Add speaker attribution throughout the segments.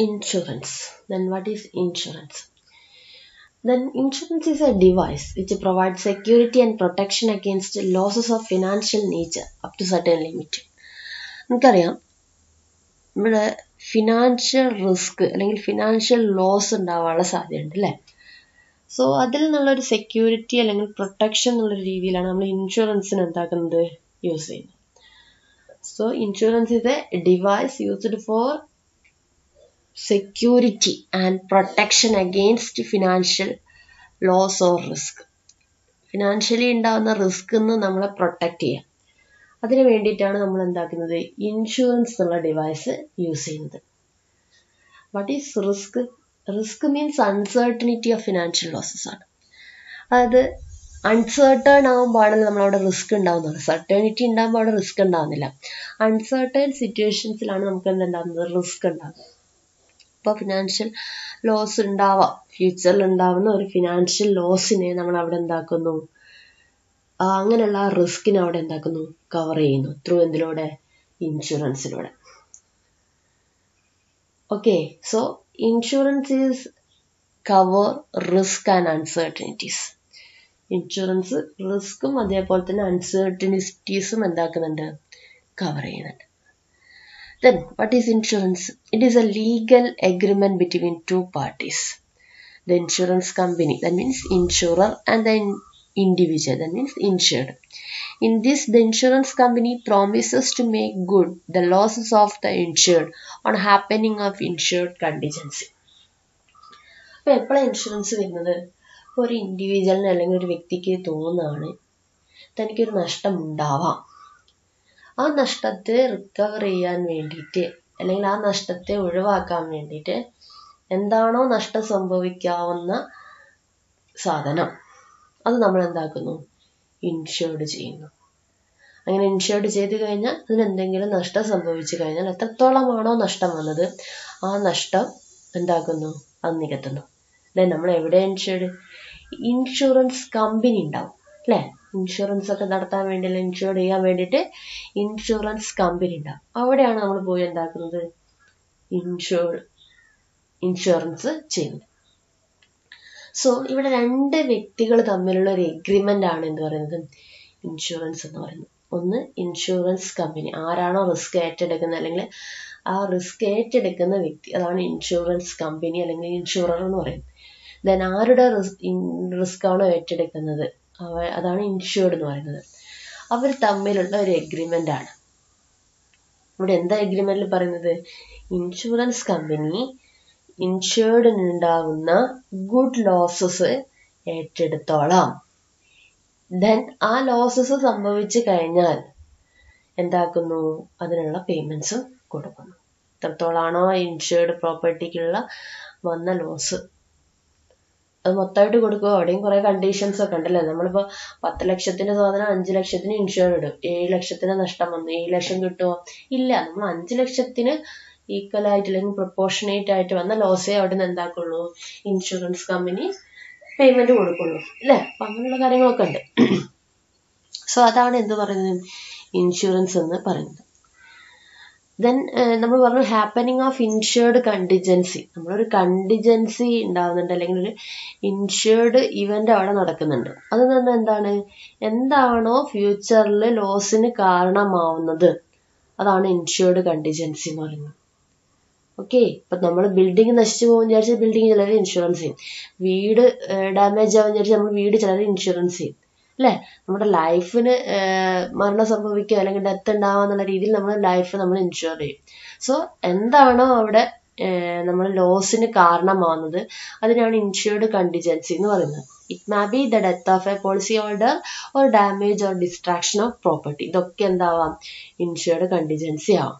Speaker 1: insurance then what is insurance then insurance is a device which provides security and protection against losses of financial nature up to certain limit നമുക്കറിയാം നമ്മുടെ financial risk അല്ലെങ്കിൽ financial loss ഉണ്ടാവാനുള്ള സാധ്യതയുണ്ട് അല്ലേ so അതിൽ നിന്നുള്ളൊരു security അല്ലെങ്കിൽ protection എന്നുള്ള രീതിയിലാണ് നമ്മൾ ഇൻഷുറൻസിന് എന്താക്കുന്നത് യൂസ് ചെയ്യുന്നത് so insurance is a device used for security and protection against financial loss or risk financially ഉണ്ടാകുന്ന റിസ്ക് നിന്ന് നമ്മളെ പ്രൊട്ടക്റ്റ് ചെയ്യാം അതിന് വേണ്ടിയിട്ടാണ് നമ്മൾ എന്താക്കുന്നത് ഇൻഷുറൻസ് എന്നുള്ള ഡിവൈസ് യൂസ് ചെയ്യുന്നത് what is risk risk means uncertainty of financial losses ആണ് അതായത് അൺസർട്ടേൺ ആകുമ്പോഴാണ് നമ്മളവിടെ റിസ്ക് ഉണ്ടാവുന്നത് സർട്ടേണിറ്റി ഉണ്ടാകുമ്പോൾ അവിടെ റിസ്ക് ഉണ്ടാവുന്നില്ല അൺസർട്ടേൺ സിറ്റുവേഷൻസിലാണ് നമുക്ക് എന്തുണ്ടാകുന്നത് റിസ്ക് ഉണ്ടാകുന്നത് ഇപ്പോൾ ഫിനാൻഷ്യൽ ലോസ് ഉണ്ടാവാം ഫ്യൂച്ചറിൽ ഉണ്ടാവുന്ന ഒരു ഫിനാൻഷ്യൽ ലോസിനെ നമ്മൾ അവിടെ എന്താക്കുന്നു അങ്ങനെയുള്ള ആ റിസ്കിനെ അവിടെ എന്താക്കുന്നു കവർ ചെയ്യുന്നു ത്രൂ എന്തിലൂടെ ഇൻഷുറൻസിലൂടെ okay so insurance is cover risk and uncertainties insurance റിസ്ക്കും അതേപോലെ തന്നെ അൺസർട്ടനിറ്റീസും എന്താക്കുന്നുണ്ട് കവർ ചെയ്യുന്നുണ്ട് Then, what is insurance? It is a legal agreement between two parties. The insurance company, that means insurer, and the individual, that means insured. In this, the insurance company promises to make good the losses of the insured on happening of insured contingency. അപ്പോൾ എപ്പോഴാണ് insurance വരുന്നത് ഒരു ഇൻഡിവിജ്വലിന് അല്ലെങ്കിൽ ഒരു വ്യക്തിക്ക് തോന്നുകയാണ് തനിക്കൊരു നഷ്ടം ഉണ്ടാവാം ആ നഷ്ടത്തെ റിക്കവർ ചെയ്യാൻ വേണ്ടിയിട്ട് അല്ലെങ്കിൽ ആ നഷ്ടത്തെ ഒഴിവാക്കാൻ വേണ്ടിയിട്ട് എന്താണോ നഷ്ടം സംഭവിക്കാവുന്ന സാധനം അത് നമ്മൾ എന്താക്കുന്നു ഇൻഷുർഡ് ചെയ്യുന്നു അങ്ങനെ ഇൻഷുർഡ് ചെയ്ത് കഴിഞ്ഞാൽ അതിന് എന്തെങ്കിലും നഷ്ടം സംഭവിച്ചു കഴിഞ്ഞാൽ എത്രത്തോളമാണോ നഷ്ടം വന്നത് ആ നഷ്ടം എന്താക്കുന്നു അത് നികത്തുന്നു അല്ലെ നമ്മൾ എവിടെ ഇൻഷുർഡ് ഇൻഷുറൻസ് കമ്പനി ഉണ്ടാവും അല്ലേ ഇൻഷുറൻസ് ഒക്കെ നടത്താൻ വേണ്ടി ഇൻഷുർ ചെയ്യാൻ വേണ്ടിയിട്ട് ഇൻഷുറൻസ് കമ്പനി ഉണ്ടാവും അവിടെയാണ് നമ്മൾ പോയി എന്താക്കുന്നത് ഇൻഷുർ ഇൻഷുറൻസ് ചെയ്യുന്നത് സോ ഇവിടെ രണ്ട് വ്യക്തികൾ തമ്മിലുള്ള ഒരു എഗ്രിമെന്റ് ആണ് എന്ന് പറയുന്നത് ഇൻഷുറൻസ് എന്ന് പറയുന്നത് ഒന്ന് ഇൻഷുറൻസ് കമ്പനി ആരാണോ റിസ്ക് ഏറ്റെടുക്കുന്നത് അല്ലെങ്കിൽ ആ റിസ്ക് ഏറ്റെടുക്കുന്ന വ്യക്തി അതാണ് ഇൻഷുറൻസ് കമ്പനി അല്ലെങ്കിൽ ഇൻഷുറർ എന്ന് പറയുന്നത് ദെൻ ആരുടെ റിസ്ക് ആണോ ഏറ്റെടുക്കുന്നത് അതാണ് ഇൻഷുർഡ് എന്ന് പറയുന്നത് അവർ തമ്മിലുള്ള ഒരു എഗ്രിമെന്റ് ആണ് ഇവിടെ എന്താ എഗ്രിമെന്റിൽ പറയുന്നത് ഇൻഷുറൻസ് കമ്പനി ഇൻഷുർഡിന് ഉണ്ടാവുന്ന ഗുഡ് ലോസസ് ഏറ്റെടുത്തോളാം ദെൻ ആ ലോസസ് സംഭവിച്ചു കഴിഞ്ഞാൽ എന്താക്കുന്നു അതിനുള്ള പേയ്മെന്റ്സും കൊടുക്കുന്നു എത്രത്തോളാണോ ഇൻഷുർഡ് പ്രോപ്പർട്ടിക്കുള്ള വന്ന ലോസ് അത് മൊത്തമായിട്ട് കൊടുക്കുക അവിടെയും കുറെ കണ്ടീഷൻസ് ഒക്കെ ഉണ്ടല്ലേ നമ്മളിപ്പോ പത്ത് ലക്ഷത്തിന്റെ സാധനം അഞ്ച് ലക്ഷത്തിന് ഇൻഷുർ ഇടും ഏഴ് ലക്ഷത്തിന് നഷ്ടം വന്നു ഏഴ് ലക്ഷം കിട്ടുമോ ഇല്ല നമ്മൾ അഞ്ച് ലക്ഷത്തിന് ഈക്വൽ ആയിട്ട് അല്ലെങ്കിൽ പ്രൊപ്പോർഷനേറ്റ് ആയിട്ട് വന്ന ലോസേ അവിടെ നിന്ന് എന്താക്കുള്ളൂ ഇൻഷുറൻസ് കമ്പനി പേയ്മെന്റ് കൊടുക്കുള്ളൂ അല്ലേ അപ്പൊ അങ്ങനെയുള്ള കാര്യങ്ങളൊക്കെ ഉണ്ട് സോ അതാണ് എന്ത് പറയുന്നത് ഇൻഷുറൻസ് എന്ന് പറയുന്നത് ദെൻ നമ്മൾ പറഞ്ഞു ഹാപ്പനിങ് ഓഫ് ഇൻഷേർഡ് കണ്ടിജൻസി നമ്മളൊരു കണ്ടിജൻസി ഉണ്ടാവുന്നുണ്ട് അല്ലെങ്കിൽ ഒരു ഇൻഷേർഡ് ഇവന്റ് അവിടെ നടക്കുന്നുണ്ട് അത് തന്നെ എന്താണ് എന്താണോ ഫ്യൂച്ചറിൽ ലോസിന് കാരണമാവുന്നത് അതാണ് ഇൻഷേർഡ് കണ്ടിജൻസി എന്ന് പറയുന്നത് ഓക്കെ ഇപ്പൊ നമ്മൾ ബിൽഡിംഗ് നശിച്ചു പോകും വിചാരിച്ചാൽ ബിൽഡിംഗ് ചിലർ ഇൻഷുറൻസ് ചെയ്യും വീട് ഡാമേജ് ആവാൻ വിചാരിച്ചാൽ നമ്മൾ വീട് ചിലർ ഇൻഷുറൻസ് ചെയ്യും അല്ലേ നമ്മുടെ ലൈഫിന് മരണം സംഭവിക്കുക അല്ലെങ്കിൽ ഡെത്ത് ഉണ്ടാവുക എന്നുള്ള രീതിയിൽ നമ്മൾ ലൈഫ് നമ്മൾ ഇൻഷുർ ചെയ്യും സോ എന്താണോ അവിടെ നമ്മൾ ലോസിന് കാരണമാവുന്നത് അതിനാണ് ഇൻഷുർഡ് കണ്ടിജൻസി എന്ന് പറയുന്നത് it may be the death of a policy holder or damage or destruction of property ഇതൊക്കെ എന്താവാം ഇൻഷുർഡ് കണ്ടിജൻസി ആവാം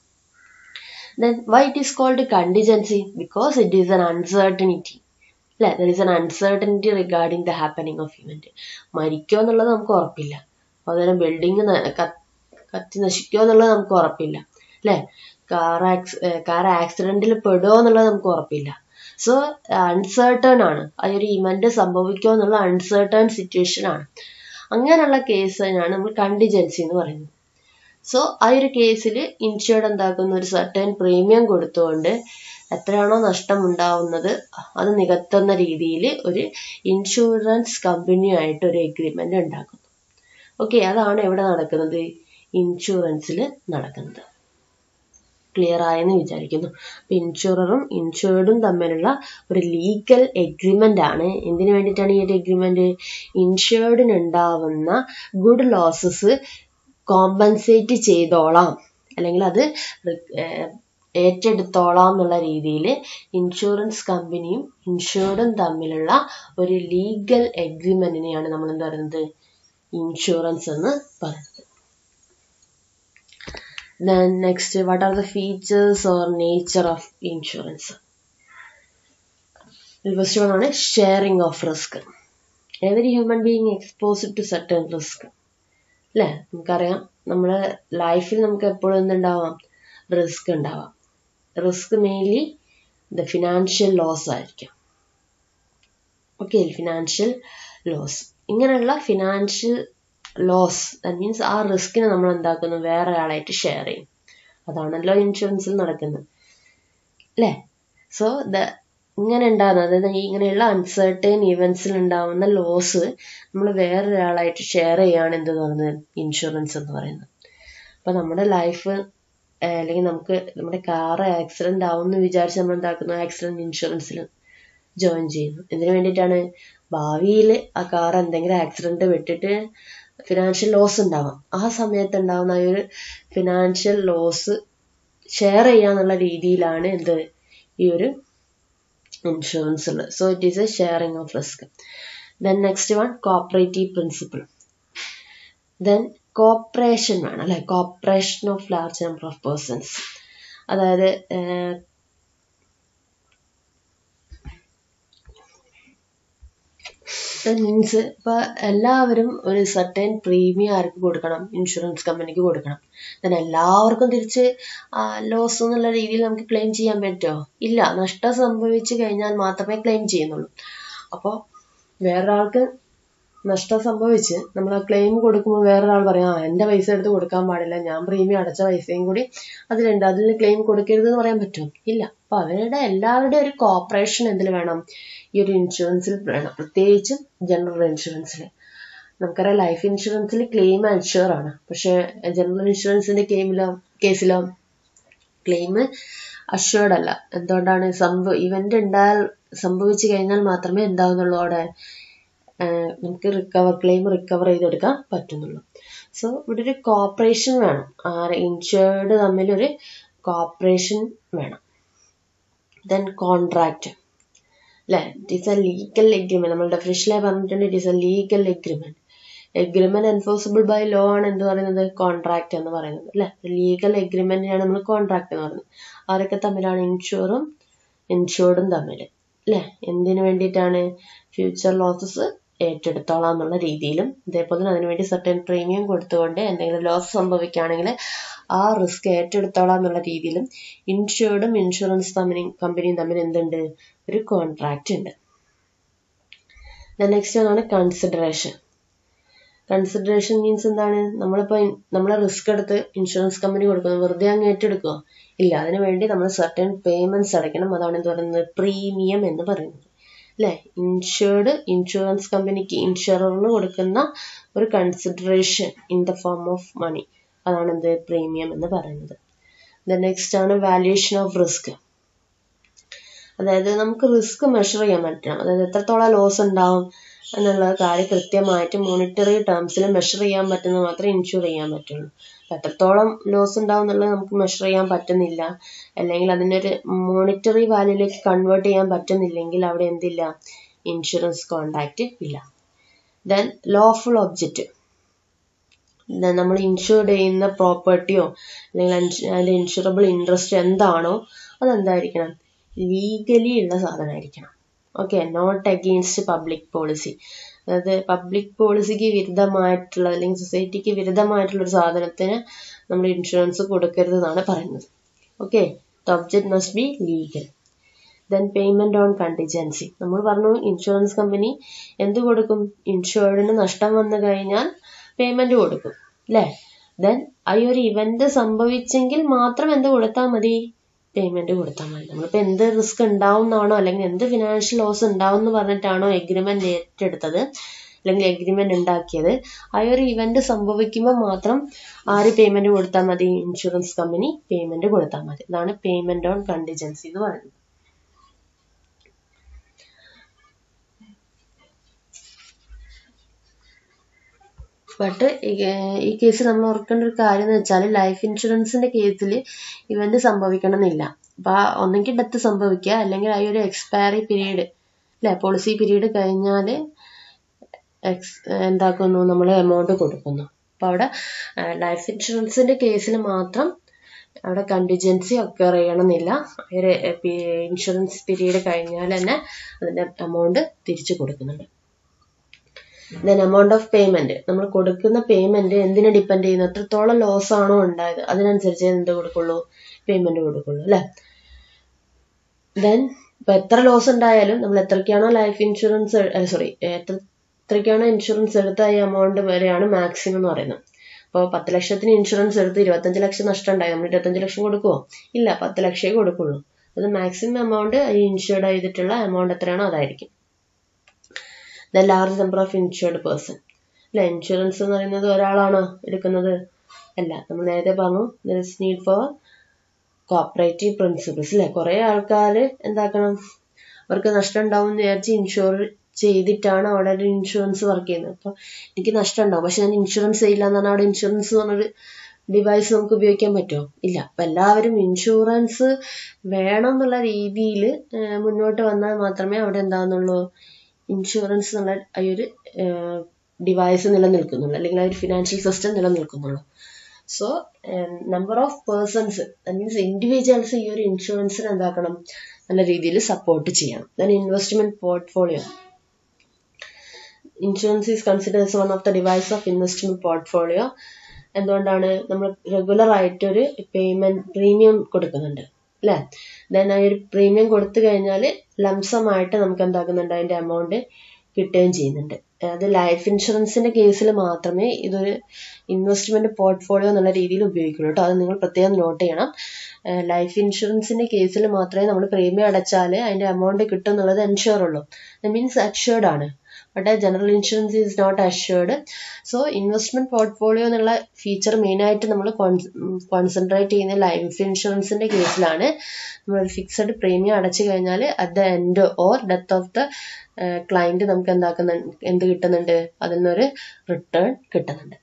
Speaker 1: then why it is called contingency because it is an uncertainty അല്ലെ there is an uncertainty regarding the happening of event മരിക്കോ എന്നുള്ളത് നമുക്ക് ഉറപ്പില്ല അതുപോലെ building കത്തി നശിക്കോ എന്നുള്ളത് നമുക്ക് ഉറപ്പില്ല അല്ലെ കാർ ആക്സ് കാർ ആക്സിഡന്റിൽ പെടുമോ എന്നുള്ളത് നമുക്ക് ഉറപ്പില്ല സോ അൺസർട്ടൺ ആണ് ആ ഒരു ഇവന്റ് സംഭവിക്കോ എന്നുള്ള അൺസർട്ടൺ സിറ്റുവേഷൻ ആണ് അങ്ങനെയുള്ള കേസിനാണ് നമ്മൾ കണ്ടിജൻസി എന്ന് പറയുന്നത് സോ ആ ഒരു കേസിൽ ഇൻഷുർഡ് എന്താക്കുന്ന ഒരു സർട്ടൻ പ്രീമിയം കൊടുത്തുകൊണ്ട് എത്രയാണോ നഷ്ടം ഉണ്ടാവുന്നത് അത് നികത്തുന്ന രീതിയിൽ ഒരു ഇൻഷുറൻസ് കമ്പനിയുമായിട്ട് ഒരു എഗ്രിമെന്റ് ഉണ്ടാക്കുന്നു ഓക്കെ അതാണ് എവിടെ നടക്കുന്നത് ഇൻഷുറൻസിൽ നടക്കുന്നത് ക്ലിയർ ആയെന്ന് വിചാരിക്കുന്നു അപ്പൊ ഇൻഷുററും ഇൻഷുർഡും തമ്മിലുള്ള ഒരു ലീഗൽ എഗ്രിമെന്റ് ആണ് എന്തിനു വേണ്ടിയിട്ടാണ് ഈ ഒരു എഗ്രിമെന്റ് ഇൻഷുർഡിന് ഉണ്ടാവുന്ന ഗുഡ് ലോസസ് കോമ്പൻസേറ്റ് ചെയ്തോളാം അല്ലെങ്കിൽ അത് ഏറ്റെടുത്തോളാം എന്നുള്ള രീതിയിൽ ഇൻഷുറൻസ് കമ്പനിയും ഇൻഷുർഡും തമ്മിലുള്ള ഒരു ലീഗൽ എഗ്രിമെന്റിനെയാണ് നമ്മൾ എന്താ പറയുന്നത് ഇൻഷുറൻസ് എന്ന് പറയുന്നത് Then next, what are the features or nature of insurance? The first one ആണ് sharing of risk. Every human being exposed to certain risk. അല്ലേ നമുക്കറിയാം നമ്മുടെ ലൈഫിൽ നമുക്ക് എപ്പോഴും എന്തുണ്ടാവാം റിസ്ക് ഉണ്ടാവാം risk mainly the financial loss ആയിരിക്കും ഓക്കെ ഫിനാൻഷ്യൽ ലോസ് ഇങ്ങനെയുള്ള ഫിനാൻഷ്യൽ ലോസ് ദാറ്റ് മീൻസ് ആ റിസ്കിനെ നമ്മൾ എന്താക്കുന്നു വേറെ ആളായിട്ട് ഷെയർ ചെയ്യും അതാണല്ലോ ഇൻഷുറൻസിൽ നടക്കുന്നത് അല്ലേ സോ ദ ഇങ്ങനെ ഉണ്ടാകുന്ന അതായത് ഈ ഇങ്ങനെയുള്ള അൺസർട്ടൈൻ ഇവന്റ്സിൽ ഉണ്ടാവുന്ന ലോസ് നമ്മൾ വേറൊരാളായിട്ട് ഷെയർ ചെയ്യാണ് എന്ത് പറയുന്നത് ഇൻഷുറൻസ് എന്ന് പറയുന്നത് അപ്പൊ നമ്മുടെ ലൈഫ് അല്ലെങ്കിൽ നമുക്ക് നമ്മുടെ കാർ ആക്സിഡന്റ് ആവും എന്ന് വിചാരിച്ച് നമ്മൾ എന്താക്കുന്നു ആക്സിഡന്റ് ഇൻഷുറൻസിൽ ജോയിൻ ചെയ്യുന്നു എന്തിനു വേണ്ടിയിട്ടാണ് ഭാവിയിൽ ആ കാർ എന്തെങ്കിലും ആക്സിഡന്റ് വിട്ടിട്ട് ഫിനാൻഷ്യൽ ലോസ് ഉണ്ടാവാം ആ സമയത്ത് ഉണ്ടാവുന്ന ആ ഒരു ഫിനാൻഷ്യൽ ലോസ് ഷെയർ ചെയ്യാന്നുള്ള രീതിയിലാണ് എന്ത് ഈ ഒരു ഇൻഷുറൻസ് ഉള്ളത് so it is a sharing of risk then next one cooperative principle then cooperation വേണം അല്ലെ cooperation of large number of persons അതായത് മീൻസ് ഇപ്പൊ എല്ലാവരും ഒരു സർട്ടൈൻ പ്രീമിയം ആർക്ക് കൊടുക്കണം ഇൻഷുറൻസ് കമ്പനിക്ക് കൊടുക്കണം then എല്ലാവർക്കും തിരിച്ച് ലോസ് എന്നുള്ള രീതിയിൽ നമുക്ക് ക്ലെയിം ചെയ്യാൻ പറ്റുമോ ഇല്ല നഷ്ടം സംഭവിച്ചു കഴിഞ്ഞാൽ മാത്രമേ ക്ലെയിം ചെയ്യുന്നുള്ളൂ അപ്പോൾ വേറൊരാൾക്ക് നഷ്ടം സംഭവിച്ച് നമ്മൾ ആ ക്ലെയിം കൊടുക്കുമ്പോൾ വേറൊരാൾ പറയും ആ എൻ്റെ പൈസ എടുത്ത് കൊടുക്കാൻ പാടില്ല ഞാൻ പ്രീമിയം അടച്ച പൈസയും കൂടി അതിലുണ്ട് അതിൽ ക്ലെയിം കൊടുക്കരുത് എന്ന് പറയാൻ പറ്റുമോ ഇല്ല അപ്പൊ അവരുടെ എല്ലാവരുടെയും ഒരു കോപ്പറേഷൻ എന്തിൽ വേണം ഈ ഒരു ഇൻഷുറൻസിൽ വേണം പ്രത്യേകിച്ചും ജനറൽ ഇൻഷുറൻസിൽ നമുക്കറിയാം ലൈഫ് ഇൻഷുറൻസിൽ ക്ലെയിം അൻഷുർ ആണ് പക്ഷെ ജനറൽ ഇൻഷുറൻസിന്റെ ക്ലെയിമിലോ കേസിലോ ക്ലെയിം അഷ്വേർഡ് അല്ല എന്തുകൊണ്ടാണ് സംഭവ ഇവന്റ് ഉണ്ടായാൽ സംഭവിച്ചു കഴിഞ്ഞാൽ മാത്രമേ എന്താവുന്നുള്ളൂ അവിടെ നമുക്ക് റിക്കവർ ക്ലെയിം റിക്കവർ ചെയ്തെടുക്കാൻ പറ്റുന്നുള്ളൂ സോ ഇവിടെ ഒരു കോപ്പറേഷൻ വേണം ആര് ഇൻഷുർഡ് തമ്മിൽ ഒരു കോപ്പറേഷൻ വേണം ദെൻ കോൺട്രാക്റ്റ് അല്ലെ it is a legal agreement നമ്മൾ ഡെഫിനിഷനിലെ പറഞ്ഞിട്ടുണ്ട് it is a legal agreement agreement enforceable by law ആണ് എന്ത് പറയുന്നത് കോൺട്രാക്ട് എന്ന് പറയുന്നത് അല്ലെ ലീഗൽ എഗ്രിമെന്റിനാണ് നമ്മൾ കോൺട്രാക്ട് എന്ന് പറയുന്നത് ആരൊക്കെ തമ്മിലാണ് ഇൻഷുറും ഇൻഷുർഡും തമ്മിൽ അല്ലെ എന്തിനു വേണ്ടിയിട്ടാണ് ഫ്യൂച്ചർ ലോസസ് ഏറ്റെടുത്തോളാം എന്നുള്ള രീതിയിലും ഇതേപോലെ തന്നെ അതിനുവേണ്ടി സർട്ടൻ പ്രീമിയം കൊടുത്തുകൊണ്ട് എന്തെങ്കിലും ലോസ് സംഭവിക്കുകയാണെങ്കിൽ ആ റിസ്ക് ഏറ്റെടുത്തോളാം എന്നുള്ള രീതിയിലും ഇൻഷുർഡും ഇൻഷുറൻസ് കമ്പനി കമ്പനിയും തമ്മിൽ എന്തുണ്ട് ഒരു കോൺട്രാക്റ്റ് ഉണ്ട് നെക്സ്റ്റ് ആണ് കൺസിഡറേഷൻ കൺസിഡറേഷൻ മീൻസ് എന്താണ് നമ്മളിപ്പോൾ നമ്മൾ റിസ്ക് എടുത്ത് ഇൻഷുറൻസ് കമ്പനി കൊടുക്കുന്നത് വെറുതെ അങ്ങ് ഏറ്റെടുക്കുക ഇല്ല അതിനു വേണ്ടി നമ്മൾ സർട്ടൻ പേയ്മെന്റ്സ് അടയ്ക്കണം അതാണ് എന്ത് പറയുന്നത് പ്രീമിയം എന്ന് പറയുന്നത് അല്ലെ ഇൻഷുർഡ് ഇൻഷുറൻസ് കമ്പനിക്ക് ഇൻഷുററിന് കൊടുക്കുന്ന ഒരു consideration in the form of money അതാണ് എന്ത് പ്രീമിയം എന്ന് പറയുന്നത് നെക്സ്റ്റ് ആണ് വാല്യുവേഷൻ ഓഫ് റിസ്ക് അതായത് നമുക്ക് റിസ്ക് മെഷർ ചെയ്യാൻ പറ്റണം അതായത് എത്രത്തോളം ലോസ് ഉണ്ടാവും എന്നുള്ള കാര്യം കൃത്യമായിട്ട് മോണിറ്ററി ടേംസിൽ മെഷർ ചെയ്യാൻ പറ്റുന്ന മാത്രമേ ഇൻഷുർ ചെയ്യാൻ പറ്റുള്ളൂ എത്രത്തോളം ലോസ് ഉണ്ടാവും എന്നുള്ളത് നമുക്ക് മെഷർ ചെയ്യാൻ പറ്റുന്നില്ല അല്ലെങ്കിൽ അതിനൊരു മോണിറ്ററി വാല്യൂലേക്ക് കൺവേർട്ട് ചെയ്യാൻ പറ്റുന്നില്ലെങ്കിൽ അവിടെ എന്തില്ല ഇൻഷുറൻസ് കോണ്ടാക്ട് ഇല്ല ദെൻ ലോഫുൾ ഒബ്ജക്റ്റ് നമ്മൾ ഇൻഷുർ ചെയ്യുന്ന പ്രോപ്പർട്ടിയോ അല്ലെങ്കിൽ അതിന്റെ ഇൻഷുറബിൾ ഇൻട്രസ്റ്റ് എന്താണോ അതെന്തായിരിക്കണം ലീഗലി ഉള്ള സാധനമായിരിക്കണം okay not against public policy അതായത് പബ്ലിക് പോളിസിക്ക് വിരുദ്ധമായിട്ടുള്ള അല്ലെങ്കിൽ സൊസൈറ്റിക്ക് വിരുദ്ധമായിട്ടുള്ള ഒരു സാധനത്തിന് നമ്മൾ ഇൻഷുറൻസ് കൊടുക്കരുത് എന്നാണ് പറയുന്നത് okay the object must be legal then payment on contingency നമ്മൾ പറഞ്ഞു ഇൻഷുറൻസ് കമ്പനി എന്ത് കൊടുക്കും ഇൻഷുർഡിന് നഷ്ടം വന്നു കഴിഞ്ഞാൽ പേയ്മെന്റ് കൊടുക്കും അല്ലേ ദെൻ ആ ഒരു ഇവന്റ് സംഭവിച്ചെങ്കിൽ മാത്രം എന്ത് കൊടുത്താൽ മതി പേയ്മെന്റ് കൊടുത്താൽ മതി നമ്മളിപ്പോൾ എന്ത് റിസ്ക് ഉണ്ടാവും എന്നാണോ അല്ലെങ്കിൽ എന്ത് ഫിനാൻഷ്യൽ ലോസ് ഉണ്ടാവും എന്ന് പറഞ്ഞിട്ടാണോ എഗ്രിമെന്റ് ഏറ്റെടുത്തത് അല്ലെങ്കിൽ എഗ്രിമെന്റ് ഉണ്ടാക്കിയത് ആ ഒരു ഇവന്റ് സംഭവിക്കുമ്പോൾ മാത്രം ആര് പേയ്മെന്റ് കൊടുത്താൽ മതി ഇൻഷുറൻസ് കമ്പനി പേയ്മെന്റ് കൊടുത്താൽ മതി ഇതാണ് പേയ്മെന്റ് ഓൺ കണ്ടിജൻസി എന്ന് പറയുന്നത് ബട്ട് ഈ കേസിൽ നമ്മൾ ഓർക്കേണ്ട ഒരു കാര്യം എന്ന് വെച്ചാൽ ലൈഫ് ഇൻഷുറൻസിന്റെ കേസിൽ ഇവന്റ് സംഭവിക്കണമെന്നില്ല അപ്പൊ ആ ഒന്നെങ്കിൽ ഡെത്ത് സംഭവിക്കുക അല്ലെങ്കിൽ ആ ഒരു എക്സ്പയറി പീരീഡ് അല്ലെ പോളിസി പീരീഡ് കഴിഞ്ഞാൽ എക്സ് എന്താക്കുന്നു നമ്മൾ എമൗണ്ട് കൊടുക്കുന്നു അപ്പോൾ അവിടെ ലൈഫ് ഇൻഷുറൻസിന്റെ കേസിൽ മാത്രം അവിടെ കണ്ടിജൻസി ഒക്കർ ചെയ്യണമെന്നില്ല ഒരു ഇൻഷുറൻസ് പീരീഡ് കഴിഞ്ഞാൽ തന്നെ അതിന്റെ എമൗണ്ട് തിരിച്ചു കൊടുക്കുന്നുണ്ട് ദെൻ എമൗണ്ട് ഓഫ് പേയ്മെന്റ് നമ്മൾ കൊടുക്കുന്ന പേയ്മെന്റ് എന്തിനെ ഡിപ്പെൻഡ് ചെയ്യുന്നു എത്രത്തോളം ലോസ് ആണോ ഉണ്ടായത് അതിനനുസരിച്ച് എന്ത് കൊടുക്കുള്ളൂ പേയ്മെന്റ് കൊടുക്കുള്ളൂ അല്ലെ ദെൻ ഇപ്പൊ എത്ര ലോസ് ഉണ്ടായാലും നമ്മൾ എത്രയ്ക്കാണോ ലൈഫ് ഇൻഷുറൻസ് സോറി എത്ര എത്രയ്ക്കാണോ ഇൻഷുറൻസ് എടുത്ത ഈ എമൗണ്ട് വരെയാണ് മാക്സിമം എന്ന് പറയുന്നത് അപ്പോൾ പത്ത് ലക്ഷത്തിന് ഇൻഷുറൻസ് എടുത്ത് ഇരുപത്തഞ്ച് ലക്ഷം നഷ്ടം ഉണ്ടായി നമ്മൾ ഇരുപത്തഞ്ച് ലക്ഷം കൊടുക്കുമോ ഇല്ല പത്ത് ലക്ഷമേ കൊടുക്കുള്ളൂ അത് മാക്സിമം എമൗണ്ട് ഈ ഇൻഷുർഡ് ചെയ്തിട്ടുള്ള എമൗണ്ട് എത്രയാണോ അതായിരിക്കും the large number of insured person അല്ല ഇൻഷുറൻസ് എന്ന് പറയുന്നത് ഒരാളാണോ എടുക്കുന്നത് അല്ല നമ്മൾ നേരത്തെ പറഞ്ഞു there is need for cooperative principles അല്ലെ കുറെ ആൾക്കാർ എന്താക്കണം അവർക്ക് നഷ്ടം ഉണ്ടാവും എന്ന് വിചാരിച്ച് ഇൻഷുർ ചെയ്തിട്ടാണ് അവിടെ ഒരു ഇൻഷുറൻസ് വർക്ക് ചെയ്യുന്നത് അപ്പോൾ എനിക്ക് നഷ്ടം ഉണ്ടാവും പക്ഷെ ഞാൻ ഇൻഷുറൻസ് ചെയ്യില്ല എന്നാണ് അവിടെ ഇൻഷുറൻസ് എന്ന് പറഞ്ഞൊരു ഡിവൈസ് നമുക്ക് ഉപയോഗിക്കാൻ പറ്റുമോ ഇല്ല അപ്പം എല്ലാവരും ഇൻഷുറൻസ് വേണം എന്നുള്ള രീതിയിൽ മുന്നോട്ട് വന്നാൽ മാത്രമേ അവിടെ എന്താകുന്നുള്ളൂ ഇൻഷുറൻസ് എന്നുള്ള ആ ഒരു ഡിവൈസ് നിലനിൽക്കുന്നുള്ളൂ അല്ലെങ്കിൽ ആ ഒരു ഫിനാൻഷ്യൽ സിസ്റ്റം നിലനിൽക്കുന്നുള്ളൂ so number of persons means individuals ഈ ഒരു ഇൻഷുറൻസിന് എന്താക്കണം നല്ല രീതിയിൽ സപ്പോർട്ട് ചെയ്യണം then investment portfolio insurance is consider as one of the device of investment portfolio എന്തുകൊണ്ടാണ് നമ്മൾ റെഗുലർ ആയിട്ട് ഒരു പേയ്മെന്റ് പ്രീമിയം കൊടുക്കുന്നുണ്ട് അല്ലേ ദെൻ ആ ഒരു പ്രീമിയം കൊടുത്തു കഴിഞ്ഞാൽ ലംസമായിട്ട് നമുക്ക് എന്താക്കുന്നുണ്ട് അതിന്റെ എമൗണ്ട് കിട്ടുകയും ചെയ്യുന്നുണ്ട് അത് ലൈഫ് ഇൻഷുറൻസിന്റെ കേസിൽ മാത്രമേ ഇതൊരു ഇൻവെസ്റ്റ്മെന്റ് പോർട്ട്ഫോളിയോ എന്നുള്ള രീതിയിൽ ഉപയോഗിക്കുള്ളൂ കേട്ടോ അത് നിങ്ങൾ പ്രത്യേകം നോട്ട് ചെയ്യണം ലൈഫ് ഇൻഷുറൻസിന്റെ കേസിൽ മാത്രമേ നമ്മൾ പ്രീമിയം അടച്ചാൽ അതിന്റെ എമൗണ്ട് കിട്ടും എന്നുള്ളത് എൻഷുർ ഉള്ളൂ ദ മീൻസ് അഷ്വേർഡ് ആണ് but general insurance is not assured so investment portfolio എന്നുള്ള ഫീച്ചർ മെയിനായിട്ട് നമ്മൾ കോൺസെൻട്രേറ്റ് ചെയ്യുന്ന ലൈഫ് ഇൻഷുറൻസിന്റെ കേസിലാണ് നമ്മൾ ഫിക്സഡ് പ്രീമിയം അടച്ചു കഴിഞ്ഞാൽ at the end or death of the client നമുക്ക് എന്താക്കുന്ന എന്ത് കിട്ടുന്നുണ്ട് അതിൽ നിന്നൊരു റിട്ടേൺ കിട്ടുന്നുണ്ട്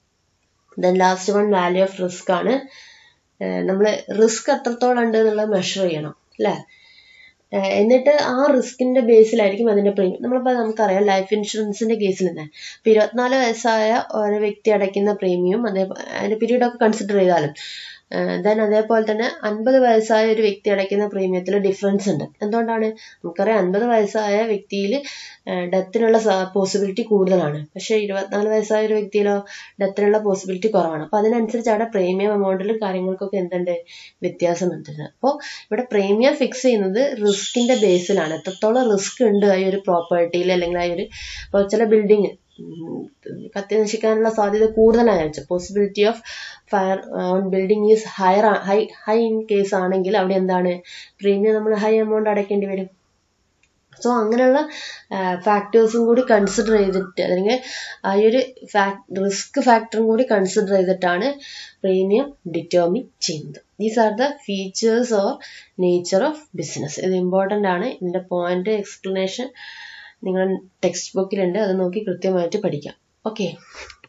Speaker 1: then last one value of risk ആണ് നമ്മൾ റിസ്ക് എത്രത്തോളം ഉണ്ട് എന്നുള്ളത് മെഷർ ചെയ്യണം അല്ലേ എന്നിട്ട് ആ റിസ്കിന്റെ ബേസിലായിരിക്കും അതിന്റെ പ്രീമിയം നമ്മളിപ്പോൾ നമുക്കറിയാം ലൈഫ് ഇൻഷുറൻസിന്റെ കേസിൽ തന്നെ ഇപ്പൊ ഇരുപത്തിനാല് വയസ്സായ ഒരു വ്യക്തി അടയ്ക്കുന്ന പ്രീമിയം അതേ അതിന്റെ പീരീഡ് ഒക്കെ കൺസിഡർ ചെയ്താലും ദെൻ അതേപോലെ തന്നെ അൻപത് വയസ്സായ ഒരു വ്യക്തി അടയ്ക്കുന്ന പ്രീമിയത്തിൽ ഡിഫറൻസ് ഉണ്ട് എന്തുകൊണ്ടാണ് നമുക്കറിയാം അൻപത് വയസ്സായ വ്യക്തിയിൽ ഡെത്തിനുള്ള പോസിബിലിറ്റി കൂടുതലാണ് പക്ഷെ ഇരുപത്തിനാല് വയസ്സായ ഒരു വ്യക്തിയിലോ ഡെത്തിനുള്ള പോസിബിലിറ്റി കുറവാണ് അപ്പൊ അതിനനുസരിച്ച് അവിടെ പ്രീമിയം എമൗണ്ടിലും കാര്യങ്ങൾക്കൊക്കെ എന്തുണ്ട് വ്യത്യാസം വരുന്നത് അപ്പോൾ ഇവിടെ പ്രീമിയം ഫിക്സ് ചെയ്യുന്നത് റിസ്കിന്റെ ബേസിലാണ് എത്രത്തോളം റിസ്ക് ഉണ്ട് ആ ഒരു പ്രോപ്പർട്ടിയിൽ അല്ലെങ്കിൽ ആ ഒരു ഇപ്പോൾ ചില ബിൽഡിങ് കത്തി നശിക്കാനുള്ള സാധ്യത കൂടുതലാണ് possibility of fire on building is higher high high in case ആണെങ്കിൽ അവിടെ എന്താണ് പ്രീമിയം നമ്മൾ ഹൈ എമൗണ്ട് അടയ്ക്കേണ്ടി വരും സോ അങ്ങനെയുള്ള ഫാക്ടേഴ്സും കൂടി കൺസിഡർ ചെയ്തിട്ട് അല്ലെങ്കിൽ ആ ഒരു റിസ്ക് ഫാക്ടറും കൂടി കൺസിഡർ ചെയ്തിട്ടാണ് പ്രീമിയം ഡിറ്റർമിൻ ചെയ്യുന്നത് these are the features or nature of business ഇത് ഇമ്പോർട്ടൻ്റ് ആണ് ഇതിൻ്റെ പോയിന്റ് എക്സ്പ്ലനേഷൻ നിങ്ങൾ ടെക്സ്റ്റ് ബുക്കിലുണ്ട് അത് നോക്കി കൃത്യമായിട്ട് പഠിക്കാം ഓക്കെ